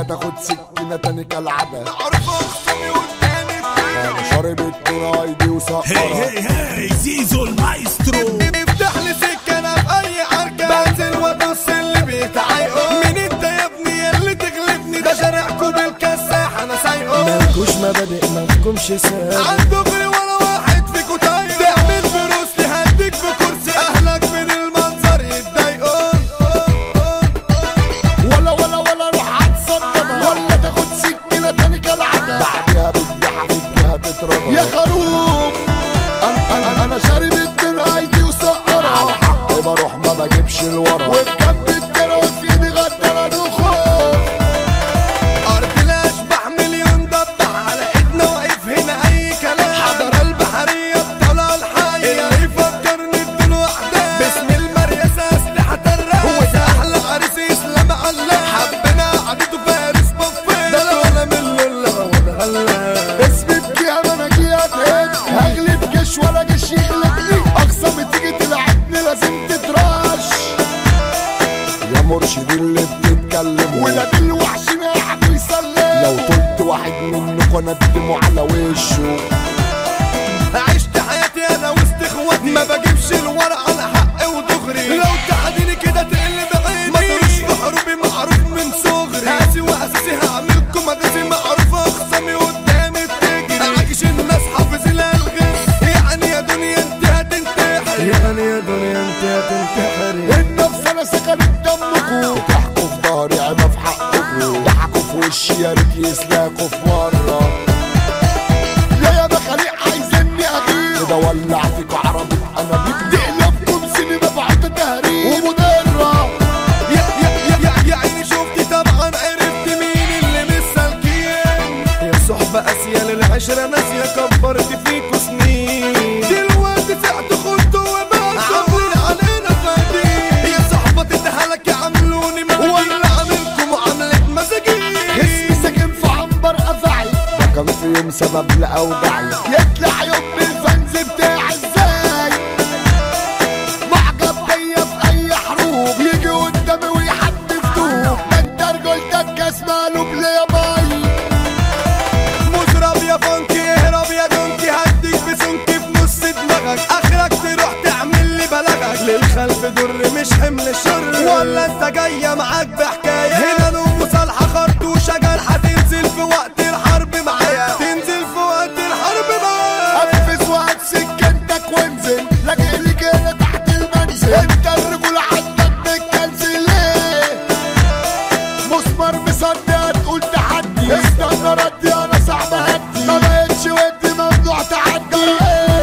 ولا تاخد سكينة تاني كالعادة معروف اخصامي قدامي انا شارب التونة ايدي هي وسقرة هي هي زيزو المايسترو افتح لي سكه انا في اي حركه بنزل وادوس اللي بيتعايقوا مين انت يا ابني اللي تغلبني ده شارعكوا بالكساح انا سايقه مالكوش مبادئ مالكمش سابق عالدغري ولا واحد فيكوا طايق تعمل فلوس تهديك بكرسي اهلك من المنظر يتضايقوا ولا ولا ولا روح هتصدمها ولا تاخد سكينة تاني كالعادة بعدها بالجحا فيها تتربى يا خروف انا انا انا شارب التونة ايدي وسقرة على حقي بروح ما بجيبش الورا وفي جنب التونة وفي ايدي غدارة دخول ارض الاشباح مليون ضبح على ايدنا واقف هنا اي كلام حضر البحريه بطلع الحيه اللي يفكرني بدون وحده باسم المريسه اسلحه الراب وده احلى عريس اسلام علام حبنا قعدته فارس بفين ده لو انا من اللي وده غلاب اسمي بكيها انا جيت هغلب جيش ولا جيش يغلبني اقصى ما تيجي تلعبني لازم تتراش يا مرشد اللي بتتكلم ولاد الوحش ناحب يسلم لو طلت واحد منكم اندمه على وشه عشت حياتي انا وسط اخواتي ما بجيبش الورق على حق ودغري لو تعاديني كده تقل بعيني ما تروش في حروبي معروف من صغري هاسي واساسي هعملكم مغازي معروفه اخصامي قدامي بتجري عايش الناس حافظ الالغاز يعني يا دنيا انت هتنتحري يعني يا دنيا انت هتنتحري النفس انا سكنت دمكم تحكوا في ظهري عيبه في حقكم ضحكوا في وشي يا ريت يسلاكوا في مره يا يا بخليق عايزني اغير كده ولع فيكوا عربي انا بتقلبكم سينما بعد تهريب ومضره يا يا يا يا, يا عيني شفتي طبعا عرفت مين اللي مش سالكين يا صحبة قاسية للعشرة ناسية كبرت فيكوا سنين دلوقتي سعت خدتوا وبعتوا عاملين علينا فادين يا صحبة تدهلك يعملوني مجانين ولا عاملكم معاملة مساجين اسمي ساكن في عنبر افعي ده كان في يوم سبب لاوجعي يطلع يوم الفنز بتاعي ازاي معجب بيا في اي حروب يجي قدامي ويحدف دوب ده انت رجولتك كاس مقلوب ليا باي مشرب يا فانكي اهرب يا دونكي هديك بسنكي في نص دماغك اخرك تروح تعمل لي بلغك للخلف در مش حمل شر ولا انت جايه معاك بحكايه هنا نوم صالحه خرط وشجر هتنزل في وقت الحرب معايا تنزل في وقت الحرب معايا قفز وهات سكنتك وانزل لاجئ لي كده تحت المنزل انت الرجولة عندك بالكنز ليه مسمار مصدق تقول تحدي استنى ردي انا صعب هدي ما بقتش ودي ممنوع تعدي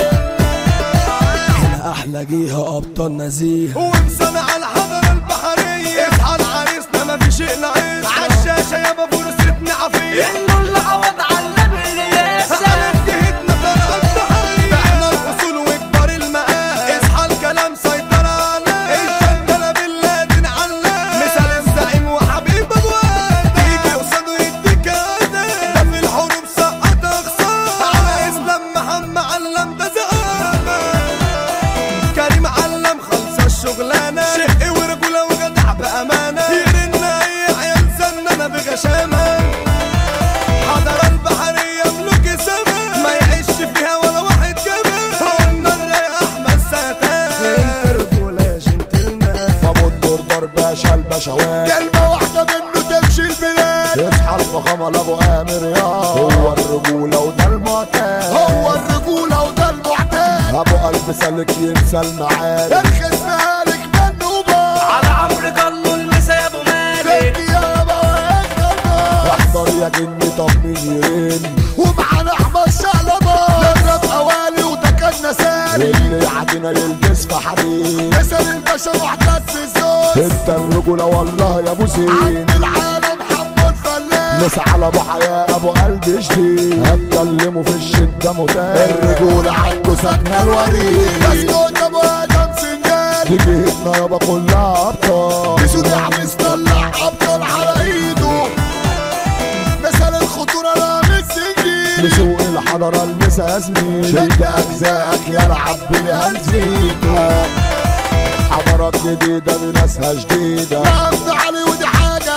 هنا احلى جيها ابطال نزيه ومسنا على الحضرة البحرية اصحى العريسنا ما في شيء ناقص عالشاشة يابا فرصتنا عافية انه اللي عوض علم الرياسة انتهتنا طرق الضحية احنا الاصول وكبار المقام اصحى الكلام سيطرة عليه الجنة بالله علام مثال الزعيم وحبيب ابو ادم يجي قصاده يديك ادم ده في الحروب سقط اخصام على اسلام محمد علم ده زقامة كريم علم خلص الشغلانة شق ورجولة وجدع بأمانة يرن أي عيال زنانة بغشامة حضر البحرية ملوك سما ما يعيش فيها ولا واحد كمان قلنا الرايق أحمد ساتان رجولة يا جنتلمان فابو الدور ضرب باشا البشوات كلمة واحدة منه تمشي البلاد يصحى الفخامة لابو امر يا هو الرجولة وده المعتاد هو الرجولة وده المعتاد ابو قلب سالك ينسى المعاد الخصم هالك منوبة على عمرو جلو المسا يا ابو مالك زكي يا بواب احضر يا جني طب مين يرن ومعانا احمد شقلبة نضرب قوالي وده كان نسالي اللي يعدينا يلبس في حريم مثل الباشا محتس الزوز انت الرجولة والله يا ابو زين عند العالم محمد فلاح ناس على ابو حياة ابو قلب جديد هتكلموا في الشدة متاح الرجولة عنده سكنة الوريد اسكت ابو ادم سنجال تجيبنا يابا كلها ابطال بيسو دعم طلع ابطال على ايده مثل الخطورة رامي السنجيل لسوق الحضرة المسا زميل شد اجزائك يلعب بالهنزيكا حضارات جديدة بناسها جديدة نقبض علي ودي حاجة أكيد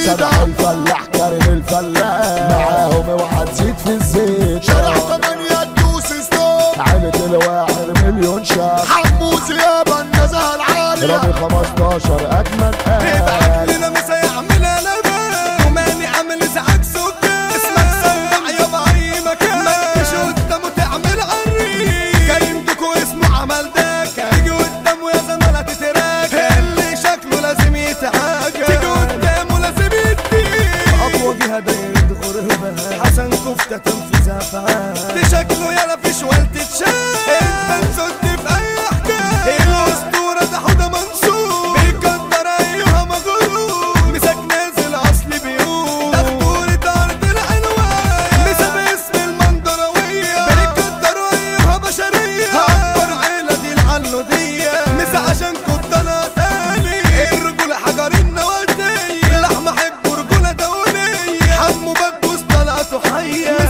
سامح الفلاح كريم الفلاح معاهم اوعى تزيد في الزيت شارع تمانية تدوس ستوب عيلة الواحد مليون شاب حموس يابا النزهة العالية رامي 15 اجمد ابعت قال لنا مسا يعمل قلبان وماني عامل ازعاج سكان اسمك سمع يا باي مكان ما تجيش قدامه تعمل عريس كريم دوكو اسمه عمل داكا تيجي قدامه يا زمالة تتراكا اللي شكله لازم يتعاكا تيجي قدامه لازم يديك أقوى جهة دايرة غربة حسن كفتة تنفذ أفعال دي شكله يلا فيش والد تشاف انت نسد في اي حكايه الاسطوره ده حوده منصور بيقدر ايها مغرور مسك نازل اصل بيقول دكتورة ارض العنوان مسا باسم المنظرويه بيقدروا ايها بشريه اكبر عيله دي العنوديه مسا عشان كنت انا تاني الرجوله حجر النواديه لحمه حب رجوله دوليه حمو بكوس طلعته حيه